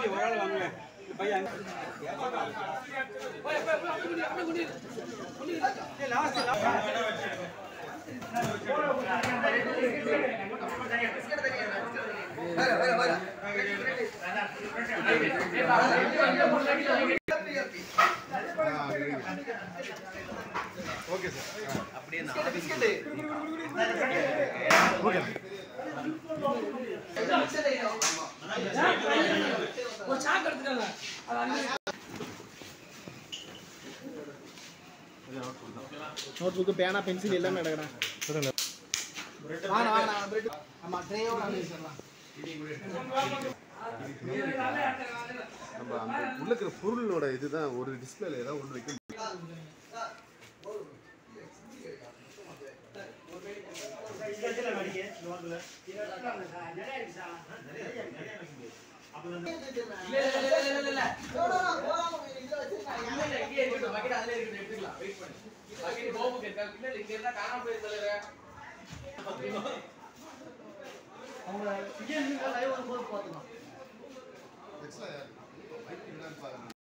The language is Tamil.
ஒரு ஆள் வாங்க பையன் நோட் புக்கு பேனா பென்சில் எல்லாமே எடுக்கிறேன் வாங்க வாங்க பிரெட் ஆமா ட்ரேயோட வச்சிடலாம் நம்ம அந்த உள்ள இருக்கிற பொருளோட இதுதான் ஒரு டிஸ்பிளேல ஏதாவது ஒன்று வைக்க அவங்க லைவ் வரும்போது பார்த்துக்கலாம் ஆக்சுவலாக